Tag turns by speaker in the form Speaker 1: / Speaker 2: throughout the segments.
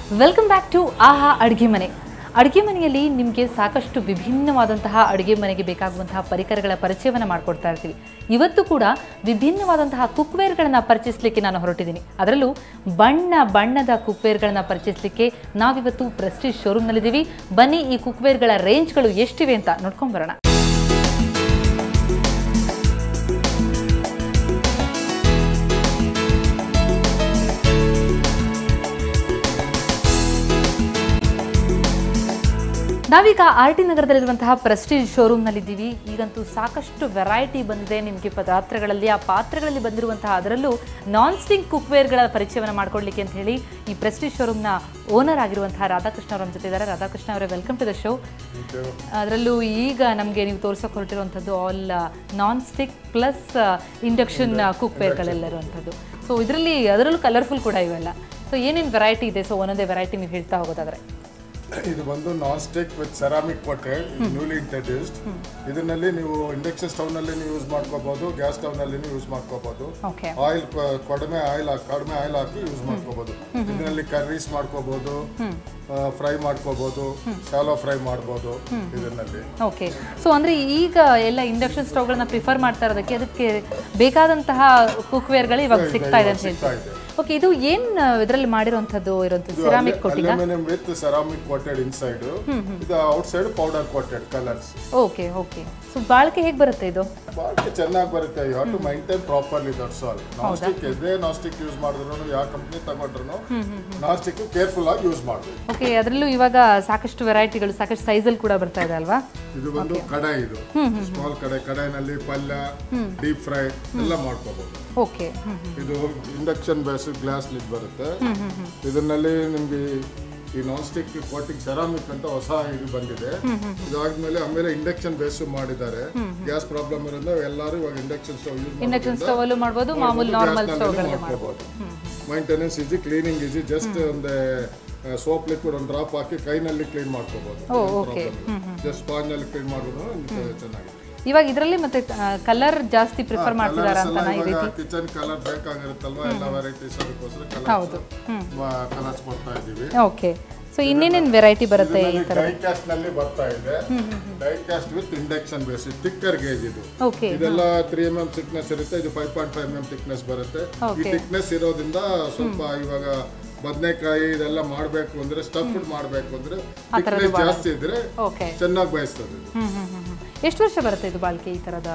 Speaker 1: Welcome back to ಆಹಾ ಅಡುಗೆ ಮನೆ ಅಡುಗೆ ಮನೆಯಲ್ಲಿ ನಿಮಗೆ ಸಾಕಷ್ಟು ವಿಭಿನ್ನವಾದಂತಹ ಅಡುಗೆ ಮನೆಗೆ ಬೇಕಾಗುವಂತಹ ಪರಿಕರಗಳ ಪರಿಚಯವನ್ನು ಮಾಡಿಕೊಡ್ತಾ ಇರ್ತೀವಿ ಇವತ್ತು ಕೂಡ ವಿಭಿನ್ನವಾದಂತಹ ಕುಕ್ವೇರ್ಗಳನ್ನು ಪರಿಚಯಿಸಲಿಕ್ಕೆ ನಾನು ಹೊರಟಿದ್ದೀನಿ ಅದರಲ್ಲೂ ಬಣ್ಣ ಬಣ್ಣದ ಕುಕ್ವೇರ್ಗಳನ್ನು ಪರಿಚಯಿಸಲಿಕ್ಕೆ ನಾವಿವತ್ತು ಪ್ರೆಸ್ಟೀಜ್ ಶೋರೂಮ್ನಲ್ಲಿದ್ದೀವಿ ಬನ್ನಿ ಈ ಕುಕ್ವೇರ್ಗಳ ರೇಂಜ್ಗಳು ಎಷ್ಟಿವೆ ಅಂತ ನೋಡ್ಕೊಂಡು ಬರೋಣ ನಾವೀಗ ಆರ್ ಟಿ ನಗರದಲ್ಲಿರುವಂತಹ ಪ್ರೆಸ್ಟೀಜ್ ಶೋರೂಮ್ನಲ್ಲಿದ್ದೀವಿ ಈಗಂತೂ ಸಾಕಷ್ಟು ವೆರೈಟಿ ಬಂದಿದೆ ನಿಮಗೆ ಪಾತ್ರೆಗಳಲ್ಲಿ ಆ ಪಾತ್ರೆಗಳಲ್ಲಿ ಬಂದಿರುವಂತಹ ಅದರಲ್ಲೂ ನಾನ್ ಸ್ಟಿಕ್ ಕುಕ್ವೇರ್ಗಳ ಪರಿಚಯವನ್ನು ಮಾಡ್ಕೊಡ್ಲಿಕ್ಕೆ ಅಂತ ಹೇಳಿ ಈ ಪ್ರೆಸ್ಟೀಜ್ ಶೋರೂಮ್ನ ಓನರ್ ಆಗಿರುವಂತಹ ರಾಧಾಕೃಷ್ಣ ಅವರ ಜೊತೆ ಇದ್ದಾರೆ ರಾಧಾಕೃಷ್ಣ ಅವರೇ ವೆಲ್ಕಮ್ ಟು ದ ಶೋ ಅದರಲ್ಲೂ ಈಗ ನಮಗೆ ನೀವು ತೋರ್ಸೋಕೆ ಹೊರಟಿರುವಂಥದ್ದು all non stick plus induction ಕುಕ್ವೇರ್ಗಳೆಲ್ಲರುವಂಥದ್ದು ಸೊ ಇದರಲ್ಲಿ ಅದರಲ್ಲೂ ಕಲರ್ಫುಲ್ ಕೂಡ ಇವೆಲ್ಲ ಸೊ ಏನೇನು ವೆರೈಟಿ ಇದೆ ಸೊ ಒಂದೊಂದೇ ವೆರೈಟಿ ನೀವು ಹೇಳ್ತಾ ಹೋಗೋದಾದ್ರೆ
Speaker 2: ಇದು ಬಂದು non stick with ceramic coated newly introduced ಇದರಲ್ಲಿ ನೀವು ಇಂಡಕ್ಷನ್ ಸ್ಟವ್ ನಲ್ಲಿ ನೀವು ಯೂಸ್ ಮಾಡ್ಕೋಬಹುದು ಗ್ಯಾಸ್ ಸ್ಟವ್ ನಲ್ಲಿ ಯೂಸ್ ಮಾಡ್ಕೋಬಹುದು
Speaker 1: ಓಕೆ
Speaker 2: ಆಯಿಲ್ ಕಡಿಮೆ ಆಯಿಲ್ ಕಡಿಮೆ ಆಯಿಲ್ ಹಾಕಿ ಯೂಸ್ ಮಾಡ್ಕೋಬಹುದು ಇದರಲ್ಲಿ ಕರ್ರೀಸ್ ಮಾಡ್ಕೋಬಹುದು ಫ್ರೈ ಮಾಡ್ಕೋಬಹುದು ಶಾಲೋ ಫ್ರೈ ಮಾಡ್ಬೋದು ಇದರಲ್ಲಿ
Speaker 1: ಓಕೆ ಸೊ ಅಂದ್ರೆ ಈಗ ಎಲ್ಲ ಇಂಡಕ್ಷನ್ ಸ್ಟವ್ಗಳನ್ನ ಪ್ರಿಫರ್ ಮಾಡ್ತಾ ಇರೋದಕ್ಕೆ ಅದಕ್ಕೆ ಬೇಕಾದಂತಹ ಕುಕ್ವೇರ್ಗಳು ಇವಾಗ ಸಿಗ್ತಾ ಇದೆ ಅಂತ
Speaker 2: ಸಿಗ್ತಾ
Speaker 1: ಹೇಳ್ತೀವಿ
Speaker 2: ಇದೆ
Speaker 1: ಓಕೆ ಇದು ಏನ್ ಇದರಲ್ಲಿ ಮಾಡಿರುವಂತದ್ದು ಇರುವಂಥದ್ದು ಸಿರಾಮಿಕ್ ಕೊಟ್ಟಿಲ್ಲ
Speaker 2: aluminium with ceramic coated inside ಇದು outside powder coated colours
Speaker 1: okay okay so ಬಾಳಿಕೆ ಹೇಗೆ ಬರುತ್ತೆ ಇದು
Speaker 2: ಬಾಳಿಕೆ ಚೆನ್ನಾಗಿ ಬರುತ್ತೆ you have to maintain properly that's all nonstick ಎದೇ ನಾಸ್ಟಿಕ್ ಯೂಸ್ ಮಾಡಿದ್ರು ಯಾವ ಕಂಪ್ನಿ ತಗೊಂಡ್ರು ನಾಸ್ಟಿಕ್ ಕೇರ್ಫುಲ್ ಆಗಿ ಯೂಸ್ ಮಾಡಬೇಕು
Speaker 1: ಓಕೆ ಅದರಲ್ಲೂ ಇವಾಗ ಸಾಕಷ್ಟು ವೆರೈಟಿಗಳು ಸಾಕಷ್ಟು ಸೈಜಲ್ಲಿ ಕೂಡ ಬರ್ತಾ ಇದೆ ಅಲ್ವಾ
Speaker 2: ಇದು ಬಂದು ಕಡಾಯಿ ಇದು ಸ್ಮಾಲ್ ಕಡಾಯಿ ಕಡಾಯಿನಲ್ಲಿ ಪಲ್ಯ ಡೀಪ್ ಫ್ರೈ ಎಲ್ಲ ಮಾಡ್ಕೋಬಹುದು
Speaker 1: ಓಕೆ
Speaker 2: ಇದು ಇಂಡಕ್ಷನ್ ಬೇಸ್ ಗ್ಲಾಸ್ ಲಿಡ್ ಬರುತ್ತೆ ಇದರಲ್ಲಿ ನಿಮ್ಗೆ ಈ ನಾನ್ ಸ್ಟಿಕ್ ಕೋಟಿಂಗ್ ಸೆರಾಮಿಕ್ ಅಂತ ಹೊಸ ಇದು ಬಂದಿದೆ ಇದಾದ್ಮೇಲೆ ಆಮೇಲೆ ಇಂಡಕ್ಷನ್ ಬೇಸ್ ಮಾಡಿದ್ದಾರೆ ಗ್ಯಾಸ್ ಪ್ರಾಬ್ಲಮ್ ಇರೋದ್ರಿಂದ ಎಲ್ಲರೂ ಇವಾಗ induction stove use
Speaker 1: induction stove ಅಲ್ಲೂ ಮಾಡ್ಬೋದು ಮಾಮೂಲಿ ನಾರ್ಮಲ್ ಸ್ಟವ್ಗಳಲ್ಲಿ
Speaker 2: ಮಾಡ್ಕೋಬಹುದು maintenance easy cleaning easy just ಒಂದು ಸೋಪ್ ಲಿಕ್ವಿಡ್ ಒಂದು ಡ್ರಾಪ್ ಹಾಕಿ ಕೈನಲ್ಲಿ ಕ್ಲೀನ್ ಮಾಡ್ಕೋಬಹುದು
Speaker 1: ಓಕೆ
Speaker 2: ಜಸ್ಟ್ ಸ್ಪಾಂಜ್ ನಲ್ಲಿ ಕ್ಲೀನ್ ಮಾಡಿದ್ರು ಚೆನ್ನಾಗಿದೆ
Speaker 1: ಇವಾಗ ಇದರಲ್ಲಿ ಮತ್ತೆ ಕಲರ್ ಜಾಸ್ತಿ ಪ್ರಿಫರ್ ಮಾಡ್ತಿದಾರ ಅಂತ ಈ ರೀತಿ
Speaker 2: ಕಿಚನ್ ಕಲರ್ ಬೇಕಾಗಿರುತ್ತಲ್ವಾ ಎಲ್ಲ ವೆರೈಟೀಸ್ ಅದಕ್ಕೋಸ್ಕರ
Speaker 1: ಹೌದು
Speaker 2: ಕಲರ್ಸ್ ಕಲರ್ಸ್ ಕೊಡ್ತಾ ಇದೀವಿ
Speaker 1: ಓಕೆ ಸೊ ಇನ್ನೇನೇನು ವೆರೈಟಿ ಬರುತ್ತೆ ಈ ಥರ
Speaker 2: ಡೈ ಕ್ಯಾಸ್ಟ್ ನಲ್ಲಿ ಬರ್ತಾ ಇದೆ die cast with induction base thicker gauge ಇದು
Speaker 1: ಓಕೆ
Speaker 2: ಇದೆಲ್ಲ ತ್ರೀ ಎಂ ಎಂ ಥಿಕ್ನೆಸ್ ಇರುತ್ತೆ ಇದು five point five M M thickness ಬರುತ್ತೆ ಈ
Speaker 1: Okay.
Speaker 2: ಥಿಕ್ನೆಸ್ ಇರೋದ್ರಿಂದ ಸ್ವಲ್ಪ ಇವಾಗ ಬದನೆಕಾಯಿ ಇದೆಲ್ಲ ಮಾಡಬೇಕು ಅಂದ್ರೆ ಸ್ಟಫ್ಡ್ ಮಾಡಬೇಕು ಅಂದ್ರೆ ಥಿಕ್ನೆಸ್ ಜಾಸ್ತಿ ಇದ್ರೆ
Speaker 1: ಓಕೆ
Speaker 2: ಚೆನ್ನಾಗಿ ಬಯಸ್ತದೆ ಇದು.
Speaker 1: ಹ್ಮ್ ಹ್ಮ್ ಹ್ಮ್ ಹ್ಮ್. ಎಷ್ಟು ವರ್ಷ ಬರುತ್ತೆ ಇದು ಬಾಳಿಕೆ ಈ ತರದ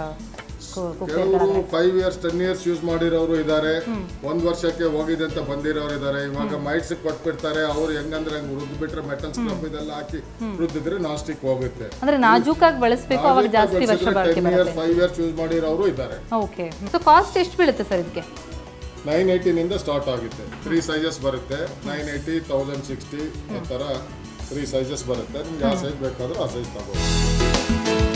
Speaker 2: ಕೆಲವರು five years ten years use ಮಾಡಿರೋರು ಇದ್ದಾರೆ ಒಂದ್ ವರ್ಷಕ್ಕೆ ಹೋಗಿದೆ ಅಂತ ಬಂದಿರೋರು ಇದ್ದಾರೆ ಇವಾಗ ಮೈಟ್ಸ್ ಕೊಟ್ಬಿಡ್ತಾರೆ ಅವ್ರು ಹೆಂಗಂದ್ರೆ ಹಂಗ್ ರುದ್ದು ಬಿಟ್ರೆ ಮೆಟಲ್ ಸ್ಕ್ರಬ್ ಇದೆಲ್ಲ ಹಾಕಿ ರುದ್ದಿದ್ರೆ ನಾಸ್ಟಿಕ್ ಹೋಗುತ್ತೆ
Speaker 1: ಅಂದ್ರೆ ನಾಜೂಕಾಗಿ ಬಳಸಬೇಕು ಅವಾಗ ಜಾಸ್ತಿ ವರ್ಷ ಬಾಳಿಕೆ
Speaker 2: ten years five years use ಮಾಡಿರೋರು ಇದ್ದಾರೆ
Speaker 1: ಓಕೆ ಸೊ ಕಾಸ್ಟ್ ಎಷ್ಟು ಬೀಳುತ್ತೆ ಸರ್ ಇದಕ್ಕೆ
Speaker 2: ನೈನ್ ಏಯ್ಟಿನಿಂದ ಸ್ಟಾರ್ಟ್ ಆಗುತ್ತೆ ತ್ರೀ ಸೈಜಸ್ ಬರುತ್ತೆ ನೈನ್ ಏಯ್ಟಿ ತೌಸಂಡ್ ಸಿಕ್ಸ್ಟಿ ಆ ಥರ ತ್ರೀ ಸೈಜಸ್ ಬರುತ್ತೆ ನಿಮ್ಗೆ ಯಾವ ಸೈಜ್ ಬೇಕಾದ್ರೂ ಆ ಸೈಜ್ ತಗೋಬೋದು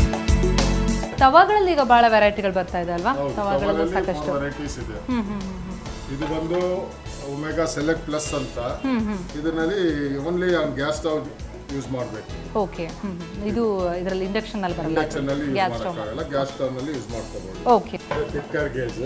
Speaker 1: ತವಾಗಳಲ್ಲಿ ಈಗ ಬಹಳ ವೆರೈಟಿಗಳು ಬರ್ತಾ ಇದೆ ಅಲ್ವಾ ತವಾಗಳಲ್ಲೂ
Speaker 2: ತವಾಗಳಲ್ಲಿ
Speaker 1: ಸಾಕಷ್ಟು
Speaker 2: ವೆರೈಟೀಸ್ ಇದೆ
Speaker 1: ಹ್ಮ್ ಹ್ಮ್ ಹ್ಮ್ ಹ್ಮ್.
Speaker 2: ಇದು ಬಂದು ಒಮೆಗಾ ಸೆಲೆಕ್ಟ್ ಪ್ಲಸ್ ಅಂತ ಇದರಲ್ಲಿ only on gas stove use ಮಾಡಬೇಕು
Speaker 1: ಓಕೆ ಹ್ಮ್ ಹ್ಮ್. ಇದು ಇದರಲ್ಲಿ ಇಂಡಕ್ಷನ್ ಅಲ್ಲಿ ಬರಲ್ಲ
Speaker 2: ಇಂಡಕ್ಷನ್ ನಲ್ಲಿ ಯೂಸ್ ಮಾಡೋಕ್ಕಾಗಲ್ಲ ಗ್ಯಾಸ್ ಸ್ಟವ್ ನಲ್ಲಿ ಯೂಸ್ ಮಾಡ್ಕೋಬಹುದು
Speaker 1: ಓಕೆ
Speaker 2: ಟಿಕ್ಕರ್ ಗೇಜ್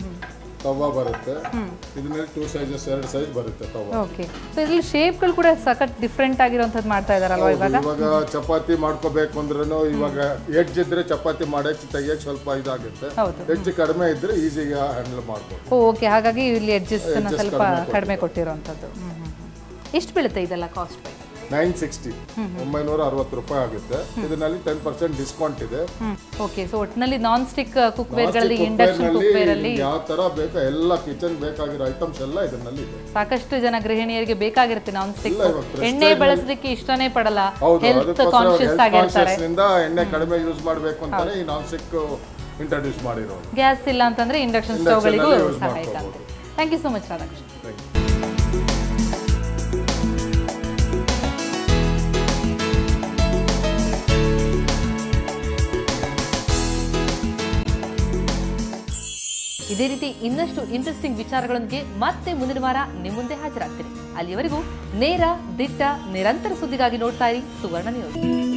Speaker 2: ತವಾ ಬರುತ್ತೆ ಇದರಲ್ಲಿ ಟೂ ಸೈಜಸ್ ಎರಡು ಸೈಜ್ ಬರುತ್ತೆ ತವಾ
Speaker 1: ಓಕೆ ಸೊ ಇದ್ರಲ್ಲಿ ಶೇಪ್ಗಳು ಕೂಡ ಸಖತ್ ಡಿಫ್ರೆಂಟ್ ಆಗಿರುವಂಥದ್ದು ಮಾಡ್ತಾ ಇದಾರಲ್ವಾ ಇವಾಗ
Speaker 2: ಇವಾಗ ಚಪಾತಿ ಮಾಡ್ಕೋಬೇಕು ಅಂದ್ರೂ ಇವಾಗ ಎಡ್ಜ್ ಇದ್ರೆ ಚಪಾತಿ ಮಾಡಕ್ಕೆ ತೆಗಿಯಕ್ಕೆ ಸ್ವಲ್ಪ ಇದಾಗುತ್ತೆ
Speaker 1: ಹೌದು
Speaker 2: ಎಡ್ಜ್ ಕಡಿಮೆ ಇದ್ರೆ ಈಸಿಗೆ ಹ್ಯಾಂಡಲ್ ಮಾಡ್ಬೋದು
Speaker 1: ಓಕೆ ಹಾಗಾಗಿ ಇಲ್ಲಿ ಎಡ್ಜಸ್ ಸ್ವಲ್ಪ ಕಡಿಮೆ ಕೊಟ್ಟಿರೋವಂಥದ್ದು ಹ್ಮ್ ಹ್ಮ್ ಹ್ಮ್. ಎಷ್ಟು ಬೀಳುತ್ತೆ ಇದೆಲ್ಲ ಕಾಸ್ಟ್ ಪ್ರೈಸ್
Speaker 2: ನೈನ್ ಸಿಕ್ಸ್ಟಿ ಒಂಬೈನೂರ ಅರವತ್ತು ರೂಪಾಯಿ ಆಗುತ್ತೆ ಇದರಲ್ಲಿ ಟೆನ್ ಪರ್ಸೆಂಟ್ ಡಿಸ್ಕೌಂಟ್ ಇದೆ
Speaker 1: ಹ್ಮ್ ಓಕೆ ಸೊ ಒಟ್ಟಿನಲ್ಲಿ ನಾನ್ ಸ್ಟಿಕ್ ಕುಕ್ವೇರ್ಗಳಲ್ಲಿ ಇಂಡಕ್ಷನ್ ಕುಕ್ವೇರ್ ಅಲ್ಲಿ
Speaker 2: ಯಾವ ತರ ಬೇಕಾ ಎಲ್ಲ ಕಿಚನ್ ಬೇಕಾಗಿರೋ ಐಟಮ್ಸ್ ಎಲ್ಲ ಇದರಲ್ಲಿ ಇದೆ
Speaker 1: ಸಾಕಷ್ಟು ಜನ ಗೃಹಿಣಿಯರಿಗೆ ಬೇಕಾಗಿರುತ್ತೆ ನಾನ್ ಸ್ಟಿಕ್
Speaker 2: ಇಲ್ಲ, ಇವಾಗ prestige
Speaker 1: ಎಣ್ಣೆ ಬಳಸಲಿಕ್ಕೆ ಇಷ್ಟನೇ ಪಡಲ್ಲ
Speaker 2: ಹೌದು
Speaker 1: ಹೆಲ್ತ್
Speaker 2: ಅದಕ್ಕೋಸ್ಕರ
Speaker 1: ಕಾನ್ಶಿಯಸ್
Speaker 2: ಹೆಲ್ತ್
Speaker 1: ಆಗಿರ್ತಾರೆ
Speaker 2: ಕಾನ್ಶಿಯಸ್ ನಿಂದ ಎಣ್ಣೆ ಕಡಿಮೆ ಯೂಸ್ ಮಾಡಬೇಕು ಅಂತಾನೆ ಈ ನಾನ್ ಸ್ಟಿಕ್ ಇಂಟ್ರೊಡ್ಯೂಸ್ ಮಾಡಿರೋದು
Speaker 1: ಗ್ಯಾಸ್ ಇಲ್ಲ ಅಂತಂದ್ರೆ ಇಂಡಕ್ಷನ್
Speaker 2: Induction
Speaker 1: ಸ್ಟವ್ಗಳಿಗೂ
Speaker 2: ಅಲ್ಲೇ use
Speaker 1: ಸಹಾಯಕ
Speaker 2: ಮಾಡ್ಕೊಬೋದು.
Speaker 1: ಆಗುತ್ತೆ thank you so much Radhakrishna
Speaker 2: Thank you.
Speaker 1: ಇದೇ ರೀತಿ ಇನ್ನಷ್ಟು ಇಂಟ್ರೆಸ್ಟಿಂಗ್ ವಿಚಾರಗಳೊಂದಿಗೆ ಮತ್ತೆ ಮುಂದಿನ ವಾರ ನಿಮ್ಮ ಮುಂದೆ ಹಾಜರಾಗ್ತೀನಿ ಅಲ್ಲಿಯವರೆಗೂ ನೇರ ದಿಟ್ಟ ನಿರಂತರ ಸುದ್ದಿಗಾಗಿ ನೋಡ್ತಾ ಇರಿ ಸುವರ್ಣ ನ್ಯೂಸ್